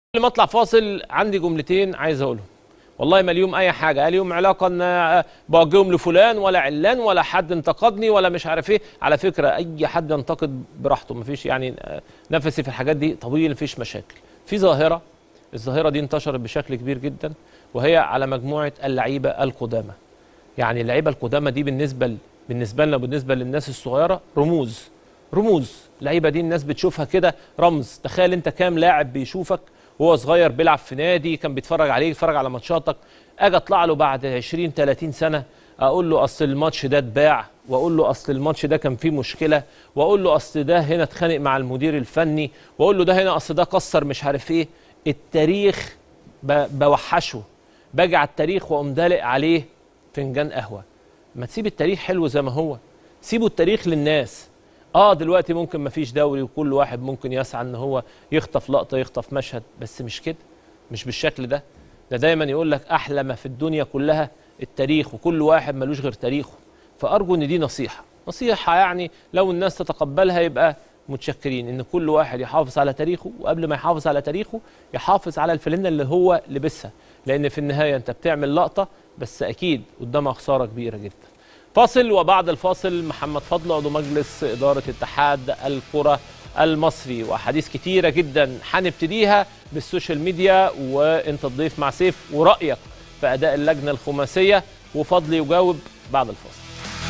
قبل ما اطلع فاصل عندي جملتين عايز اقولهم والله ما ليهم اي حاجه لا ليهم علاقه ان بوجههم لفلان ولا علان ولا حد انتقدني ولا مش عارف ايه على فكره اي حد ينتقد براحته مفيش يعني نفسي في الحاجات دي طويل مفيش مشاكل في ظاهره الظاهره دي انتشرت بشكل كبير جدا وهي على مجموعه اللعيبه القدامى يعني اللعيبه القدامى دي بالنسبه ل... بالنسبه لنا وبالنسبه للناس الصغيره رموز رموز اللعيبه دي الناس بتشوفها كده رمز تخيل انت كام لاعب بيشوفك وهو صغير بيلعب في نادي كان بيتفرج عليه يتفرج على ماتشاتك اجي اطلع له بعد 20 30 سنه اقول له اصل الماتش ده اتباع واقول له اصل الماتش ده كان فيه مشكله واقول له اصل ده هنا اتخانق مع المدير الفني واقول له ده هنا اصل ده كسر مش عارف ايه التاريخ ب- بوحشه باجي على التاريخ واقوم دالق عليه فنجان قهوه ما تسيب التاريخ حلو زي ما هو سيبوا التاريخ للناس اه دلوقتي ممكن مفيش دوري وكل واحد ممكن يسعى ان هو يخطف لقطه يخطف مشهد بس مش كده مش بالشكل ده ده دايما يقول لك احلى ما في الدنيا كلها التاريخ وكل واحد ملوش غير تاريخه فارجو ان دي نصيحه نصيحه يعني لو الناس تتقبلها يبقى متشكرين ان كل واحد يحافظ على تاريخه وقبل ما يحافظ على تاريخه يحافظ على الفلنه اللي هو لبسها لان في النهايه انت بتعمل لقطه بس اكيد قدامها خساره كبيره جدا فاصل وبعد الفاصل محمد فضل عضو مجلس إدارة اتحاد الكرة المصري وأحاديث كتيرة جدا هنبتديها بالسوشيال ميديا وانت تضيف مع سيف ورأيك في أداء اللجنة الخماسية وفضل يجاوب بعد الفاصل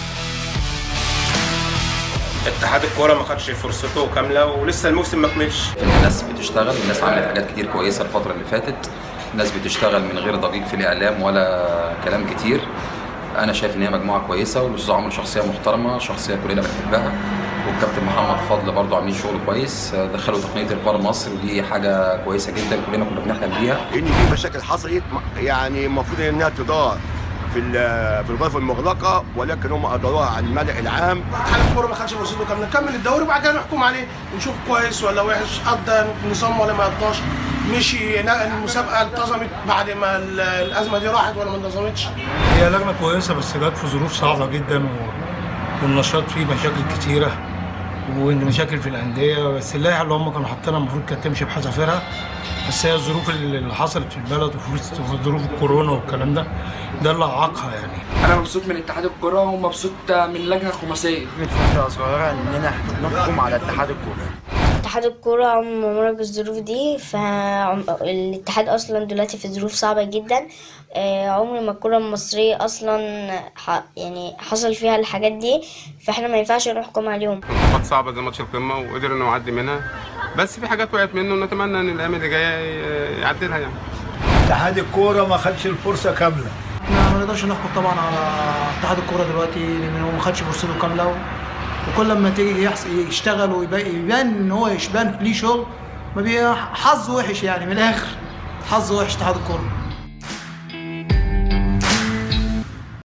اتحاد الكوره ما خدش فرصته كامله ولسه الموسم ما كملش الناس بتشتغل الناس عملت حاجات كتير كويسه الفتره اللي فاتت الناس بتشتغل من غير ضجيج في الاعلام ولا كلام كتير انا شايف ان هي مجموعه كويسه والاستاذ عمرو شخصيه محترمه شخصيه كلنا بنحبها والكابتن محمد فضل برضه عاملين شغل كويس دخلوا تقنيه الفار مصر ودي حاجه كويسه جدا كلنا كنا بنحلم بيها ان في مشاكل حصلت يعني المفروض انها تدار في ال- في الغرف المغلقه ولكن هم اداروها على الملأ العام اتحاد الكوره ما خدش فرصته كامله نكمل الدوري وبعد كده نحكم عليه نشوف كويس ولا وحش قضى النظام ولا ما قضاش مشي لا، المسابقه انتظمت بعد ما ال- الازمه دي راحت ولا ما انتظمتش هي لجنة كويسة بس جت في ظروف صعبة جدا و... والنشاط فيه مشاكل كتيرة ومشاكل في الأندية بس اللائحة اللي هم كانوا حاطينها المفروض كانت تمشي بحذافيرها بس هي الظروف اللي حصلت في البلد وفي وفي ظروف الكورونا والكلام ده ده اللي أعاقها يعني انا مبسوط من اتحاد الكره ومبسوط من اللجنه الخماسيه من فترة صغيرة إننا نحكم على اتحاد الكورة اتحاد الكورة عم مر بالظروف دي فالاتحاد أصلا دلوقتي في ظروف صعبة جدا آه، عمر ما الكرة المصرية أصلا ح- يعني حصل فيها الحاجات دي فاحنا ما ينفعش نحكم عليهم ماتشات صعبة زي ماتش القمة وقدر انه يعدي منها بس في حاجات وقعت منه ونتمنى ان الايام اللي جاية يعدلها يعني اتحاد الكوره ما خدش الفرصه كامله احنا ما نقدرش نحكم طبعا على اتحاد الكوره دلوقتي لان هو ما خدش فرصته كامله و... وكل لما تيجي يحص... يشتغل ويبان يبان ان هو يشبان ليه شغل ما بي حظ وحش يعني من الاخر حظ وحش اتحاد الكوره